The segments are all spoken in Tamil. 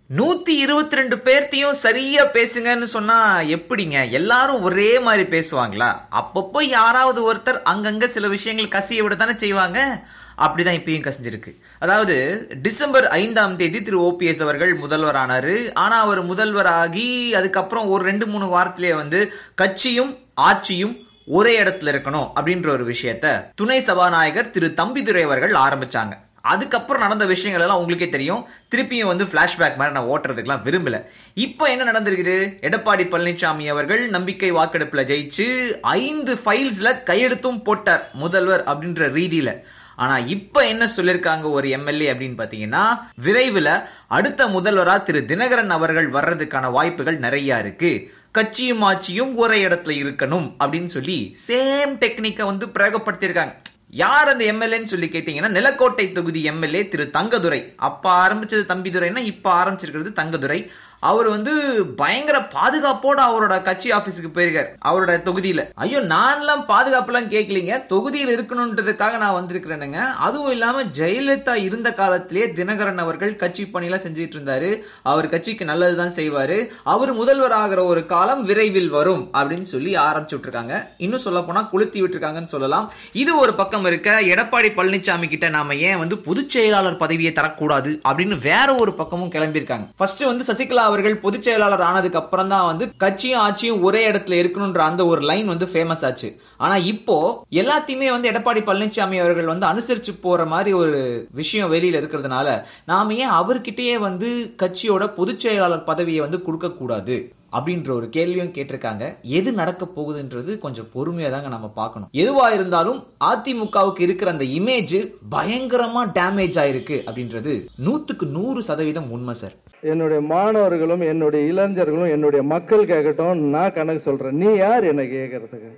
நூத்தி இருபத்தி ரெண்டு பேர்த்தையும் சரியா பேசுங்கன்னு சொன்னா எப்படிங்க எல்லாரும் ஒரே மாதிரி பேசுவாங்களா அப்பப்போ யாராவது ஒருத்தர் அங்கங்க சில விஷயங்கள் கசிய விட தானே செய்வாங்க அப்படிதான் இப்பயும் கசிஞ்சிருக்கு அதாவது டிசம்பர் ஐந்தாம் தேதி திரு ஓபிஎஸ் அவர்கள் முதல்வரானாரு ஆனா அவர் முதல்வராகி அதுக்கப்புறம் ஒரு ரெண்டு மூணு வாரத்திலேயே வந்து கட்சியும் ஆட்சியும் ஒரே இடத்துல இருக்கணும் அப்படின்ற ஒரு விஷயத்த துணை சபாநாயகர் திரு தம்பிதுரை அவர்கள் ஆரம்பிச்சாங்க அதுக்கப்புறம் நடந்த விஷயங்கள் எல்லாம் உங்களுக்கே தெரியும் திருப்பியும் வந்து பிளாஷ்பேக் மாதிரி நான் ஓட்டுறதுக்கெல்லாம் விரும்பல இப்போ என்ன நடந்திருக்குது எடப்பாடி பழனிசாமி அவர்கள் நம்பிக்கை வாக்கெடுப்புல ஜெயிச்சு ஐந்து ஃபைல்ஸ்ல கையெழுத்தும் போட்டார் முதல்வர் அப்படின்ற ரீதியில ஆனா இப்ப என்ன சொல்லிருக்காங்க ஒரு எம்எல்ஏ அப்படின்னு பாத்தீங்கன்னா விரைவில் அடுத்த முதல்வரா திரு தினகரன் அவர்கள் வர்றதுக்கான வாய்ப்புகள் நிறைய இருக்கு கட்சியும் ஆட்சியும் ஒரே இடத்துல இருக்கணும் அப்படின்னு சொல்லி சேம் டெக்னிக்கை வந்து பிரயோகப்படுத்தியிருக்காங்க யார் அந்த எம்எல்ஏன்னு சொல்லி கேட்டீங்கன்னா நிலக்கோட்டை தொகுதி எம்எல்ஏ திரு தங்கதுரை அப்ப ஆரம்பிச்சது தம்பிதுரைன்னா இப்ப ஆரம்பிச்சிருக்கிறது தங்கதுரை அவர் வந்து பயங்கர பாதுகாப்போட அவரோட கட்சி ஆபீஸுக்கு போயிருக்காரு அவரோட தொகுதியில ஐயோ நான்லாம் பாதுகாப்புலாம் கேட்கலீங்க தொகுதியில் இருக்கணுன்றதுக்காக நான் வந்திருக்கிறேனுங்க அதுவும் இல்லாம ஜெயலலிதா இருந்த காலத்திலேயே தினகரன் அவர்கள் கட்சி பணியெல்லாம் செஞ்சுட்டு இருந்தாரு அவர் கட்சிக்கு நல்லதுதான் செய்வாரு அவர் முதல்வர் ஆகிற ஒரு காலம் விரைவில் வரும் அப்படின்னு சொல்லி ஆரம்பிச்சு விட்டுருக்காங்க இன்னும் சொல்ல போனா கொளுத்தி விட்டுருக்காங்கன்னு சொல்லலாம் இது ஒரு பக்கம் இருக்க எடப்பாடி பழனிசாமி கிட்ட நாம ஏன் வந்து பொதுச் செயலாளர் பதவியை தரக்கூடாது அப்படின்னு வேற ஒரு பக்கமும் கிளம்பியிருக்காங்க ஃபர்ஸ்ட் வந்து சசிகலா அவர்கள் பொதுச் செயலாளர் ஆனதுக்கு அப்புறம் தான் வந்து கட்சியும் ஆட்சியும் ஒரே இடத்துல இருக்கணும்ன்ற அந்த ஒரு லைன் வந்து ஃபேமஸ் ஆச்சு ஆனா இப்போ எல்லாத்தையுமே வந்து எடப்பாடி பழனிசாமி அவர்கள் வந்து அனுசரிச்சு போற மாதிரி ஒரு விஷயம் வெளியில இருக்கிறதுனால நாம ஏன் அவர்கிட்டயே வந்து கட்சியோட பொதுச் செயலாளர் பதவியை வந்து கொடுக்க கூடாது அப்படின்ற ஒரு கேள்வியும் கேட்டிருக்காங்க எது நடக்க போகுதுன்றது கொஞ்சம் பொறுமையா தாங்க நம்ம பார்க்கணும் எதுவா இருந்தாலும் அதிமுகவுக்கு இருக்கிற அந்த இமேஜ் பயங்கரமா டேமேஜ் ஆயிருக்கு அப்படின்றது நூத்துக்கு நூறு சதவீதம் உண்மை சார் என்னுடைய மாணவர்களும் என்னுடைய இளைஞர்களும் என்னுடைய மக்கள் கேட்கட்டும் நான் கணக்கு சொல்றேன் நீ யார் என்ன கேட்கறதுக்கு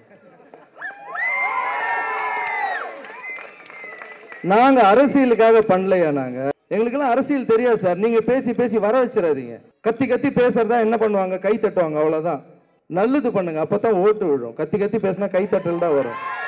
நாங்க அரசியலுக்காக பண்ணலையா நாங்க எங்களுக்கெல்லாம் அரசியல் தெரியாது சார் நீங்க பேசி பேசி வர வச்சிடாதீங்க கத்தி கத்தி பேசுறதா என்ன பண்ணுவாங்க கை தட்டுவாங்க அவ்வளவுதான் நல்லது பண்ணுங்க அப்பதான் ஓட்டு விழும் கத்தி கத்தி பேசினா கை தட்டல் தான் வரும்